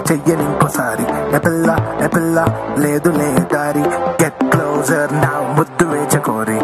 చెయ్యని ఇంకోసారి ఎపిల్ల ఎపిల్ల లేదు లే దారి గెట్ క్లోజర్ నా ముద్దు వేచకోరి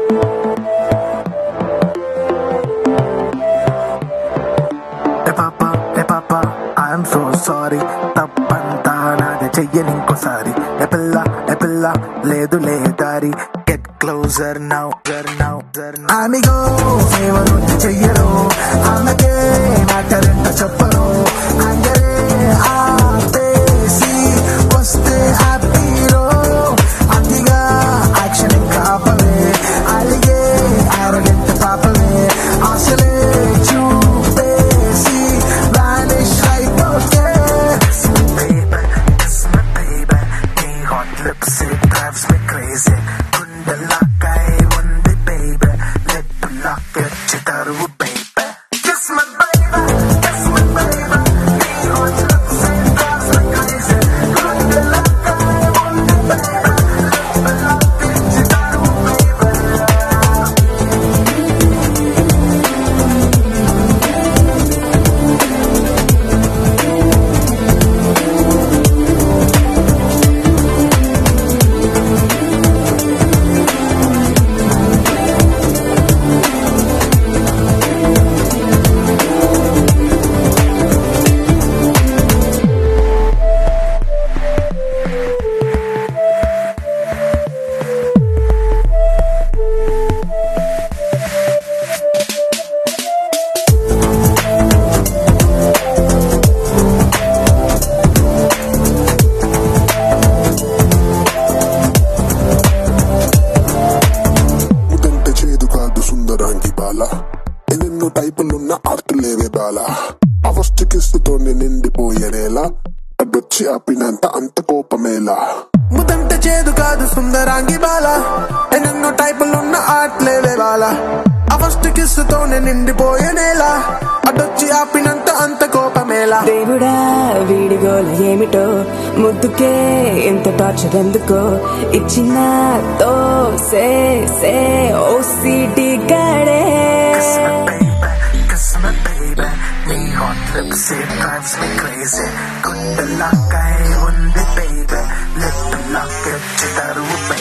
ఏ పాప ఏ పాప ఐఎమ్ సో సారీ తప్పంతా నాది చెయ్యని ఇంకోసారి ఏ పిల్ల ఏ పిల్ల లేదు లే దారి గెట్ క్లోజర్ నౌ నౌ ఆమెగో ఎవరు చెయ్యరు ఆమెకే నాటరెంట చెప్పరు అందరే ఆపేసి వస్తే హ్యాపీరో అతిగా యాక్షన్ ఇంకా ఆపవే అలిగే ఆరగంట పాపవే అసలే చూపేసి వానిష్ అయిపోతే baby, kiss me baby నీ hot lips it drives me crazy గుండె lock అయి ఉంది baby lip lock ఇచ్చితారు baby kiss me baby kiss me baby నీ hot lips it drives me crazy గుండె lock అయి ఉంది baby lip lock ఇచ్చితారు baby ముదంటే చేదు కాదు సుందరాంగి బాల ఎన్నెన్నో టైపులున్న ఆర్తులేవే బాల అవస్ట్ కిస్తుతోనే నిండిపోయేనేలా అడ్డొచ్చి ఆపినంత అంత కోపమేలా ముదంట చేదు కాదు సుందరాంగి బాల ఎన్నెన్నో టైపులున్న ఆట్లేవే బాల ఆ ఫస్ట్ కిస్సుతోనే నిండిపోయే నేల అడ్డొచ్చి ఆపినంత అంత కోపమేలా దేవుడా వీడిగోల ఏమిటో ముద్దుకే ఇంత టార్చర్ ఎందుకో ఇచ్చిన తో సే సే ఓసిడి గడే Kiss me baby నీ hot lips it drives me crazy గుండె లాక్ అయి ఉంది baby లిప్ లాక్ ఇచ్చితారు baby